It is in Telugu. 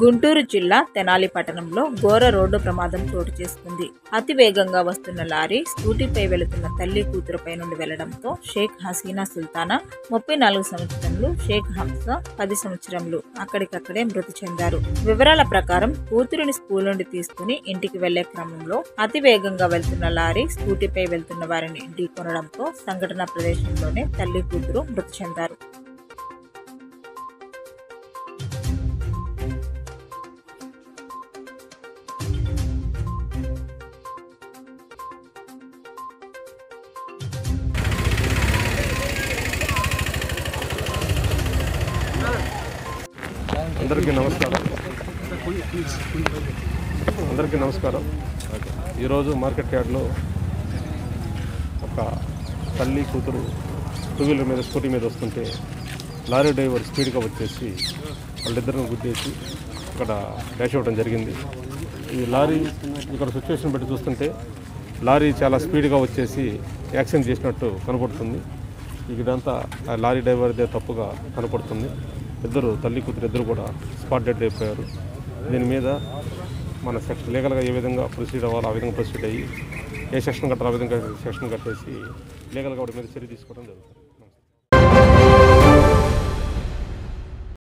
గుంటూరు జిల్లా తెనాలి పట్టణంలో ఘోర రోడ్డు ప్రమాదం చోటు చేసుకుంది అతి వేగంగా వస్తున్న లారీ స్కూటీపై వెళుతున్న తల్లి కూతురుపై నుండి వెళ్లడంతో షేక్ హసీనా సుల్తానా ముప్పై నాలుగు సంవత్సరములు షేక్ హంసా పది సంవత్సరములు అక్కడికక్కడే మృతి చెందారు వివరాల ప్రకారం కూతురుని స్కూల్ నుండి తీసుకుని ఇంటికి వెళ్లే క్రమంలో అతి వేగంగా వెళ్తున్న లారీ స్కూటీపై వెళ్తున్న వారిని ఢీకొనడంతో సంఘటన ప్రదేశంలోనే తల్లి కూతురు మృతి చెందారు అందరికీ నమస్కారం అందరికీ నమస్కారం ఈరోజు మార్కెట్ యార్డ్లో ఒక తల్లి కూతురు టూ వీలర్ మీద స్కూటీ మీద వస్తుంటే లారీ డ్రైవర్ స్పీడ్గా వచ్చేసి వాళ్ళిద్దరిని గుద్దేసి అక్కడ డాష్ అవ్వడం జరిగింది ఈ లారీ ఇక్కడ సిచ్యువేషన్ బట్టి చూస్తుంటే లారీ చాలా స్పీడ్గా వచ్చేసి యాక్సిడెంట్ చేసినట్టు కనపడుతుంది ఇదంతా ఆ లారీ డ్రైవర్దే తప్పుగా కనపడుతుంది ఇద్దరు తల్లి కూతురు ఇద్దరు కూడా స్పాట్ డెడ్ అయిపోయారు దీని మీద మన సెక్షన్ లీగల్గా ఏ విధంగా ప్రొసీడ్ అవ్వాలో ఆ విధంగా ప్రొసీడ్ అయ్యి ఏ సెక్షన్ కట్టాలో ఆ విధంగా సెక్షన్ కట్టేసి లీగల్గా వాటి మీద చర్య తీసుకోవడం జరుగుతుంది